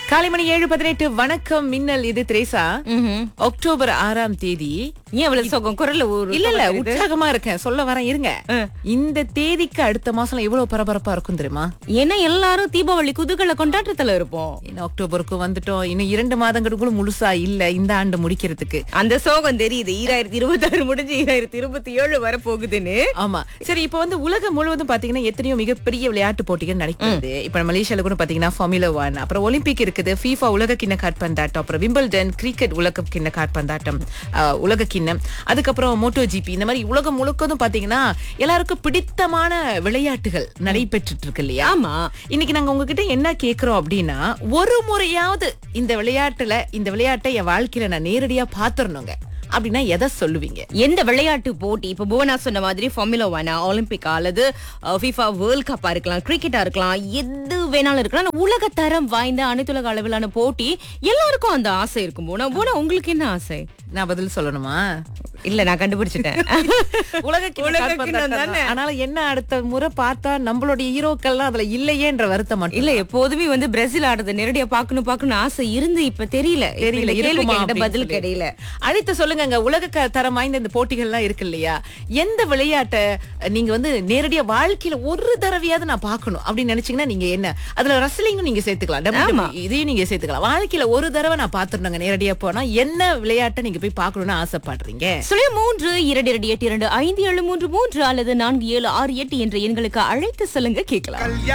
காலை மணி ஏழு பதினெட்டு வணக்கம் மின்னல் இது திரேசா ம்ஹும். அக்டோபர் ஆறாம் தேதி ஏன் இவ்வளவு சோகம் குரல்ல ஒரு இல்ல இல்ல சோகம் தெரியுது? உற்சாகமா இருக்கேன் சொல்ல வரேன் இருங்க ஆ. இந்த தேதிக்கு அடுத்த மாசம் எவ்வளவு பரபரப்பா இருக்கும் தெரியுமா ஏன்னா எல்லாரும் தீபாவளி குதூகல கொண்டாட்டத்துல இருப்போம் இன்னும் அக்டோபருக்கு வந்துட்டோம் இன்னும் இரண்டு மாதங்களுக்குள்ள முழுசா இல்ல இந்த ஆண்டு முடிக்கிறதுக்கு அந்த சோகம் தெரியுது ஈராயிரத்தி இருபத்தி ஆறு முடிஞ்சு ஈராயிரத்தி இருபத்தி ஏழு வர போகுதுன்னு ஆமா சரி இப்ப வந்து உலகம் முழுவதும் பாத்தீங்கன்னா எத்தனையோ மிகப்பெரிய விளையாட்டு போட்டிகள் நடக்கிறது இப்ப மலேசியால கூட பாத்தீங்கன்னா ஃபார்முலா ஒன் அப்புறம் ஒலிம்பிக் இருக்குது ஃபீஃபா உலக கிண்ண காற்பந்தாட்டம் அப்புறம் விம்பிள்டன் கிரிக்கெட் உலக கிண்ண காற்பந்தாட்டம் ஆஹ், உலக கிண்ணம் அதுக்கப்புறம் மோட்டோ ஜிபி இந்த மாதிரி உலகம் முழுக்கதும் பாத்தீங்கன்னா எல்லாருக்கும் பிடித்தமான விளையாட்டுகள் நடைபெற்றுட்டு இருக்கு இல்லையா ஆமா இன்னைக்கு நாங்க உங்ககிட்ட என்ன கேக்குறோம் அப்படின்னா ஒரு முறையாவது இந்த விளையாட்டுல இந்த விளையாட்டை என் வாழ்க்கையில நான் நேரடியா பாத்துறணுங்க அப்படின்னா எதை சொல்லுவீங்க எந்த விளையாட்டு போட்டி இப்ப புவனா சொன்ன மாதிரி ஃபார்முலா ஒன் ஒலிம்பிக்கா அல்லது ஃபிஃபா வேர்ல்ட் கப்பா இருக்கலாம் கிரிக்கெட்டா இருக்கலாம் எது வேணாலும் இருக்கலாம் ஆனா உலக தரம் வாய்ந்த அனைத்துலக அளவிலான போட்டி எல்லாருக்கும் அந்த ஆசை இருக்கும் போனா போனா உங்களுக்கு என்ன ஆசை நான் பதில் சொல்லணுமா இல்ல நான் கண்டுபிடிச்சிட்டேன் உலக உலக கிண்ணம் கிண்ணம் தானே. ஆனால என்ன அடுத்த முறை பார்த்தா நம்மளுடைய ஹீரோக்கள்லாம் அதுல இல்லையேன்ற வருத்தம் மட்டும் இல்ல எப்போதுமே வந்து பிரேசில் ஆடுறது நேரடியா பாக்கணும் பாக்கணும் ஆசை இருந்து இப்ப தெரியல இப்ப தெரியல இந்த கேள்விக்கு இருக்குமா என்கிட்ட அப்படின்னு பதில் சொல்லி. கிடையல அழைத்து சொல்லுங்க உலக க- தரம் வாய்ந்த இந்த போட்டிகள்லாம் இருக்கு இல்லையா எந்த விளையாட்டை நீங்க வந்து நேரடியா வாழ்க்கையில ஒரு தடவையாவது நான் பார்க்கணும் அப்படின்னு நினைச்சீங்கன்னா நீங்க என்ன அதுல ரசலிங்கும் நீங்க சேர்த்துக்கலாம் ஆமா. WWE இதையும் நீங்க சேர்த்துக்கலாம் வாழ்க்கையில ஒரு தடவை நான் பாத்துருந்தேங்க நேரடியா போனா என்ன விளையாட்டை நீங்க போய் பார்க்கணும்னு ஆசைப்படுறீங்க சுழிய மூன்று இரண்டு இரண்டு எட்டு இரண்டு ஐந்து ஏழு மூன்று மூன்று அல்லது நான்கு ஏழு ஆறு எட்டு என்ற எண்களுக்கு அழைத்து சொல்லுங்க கேட்கலாம்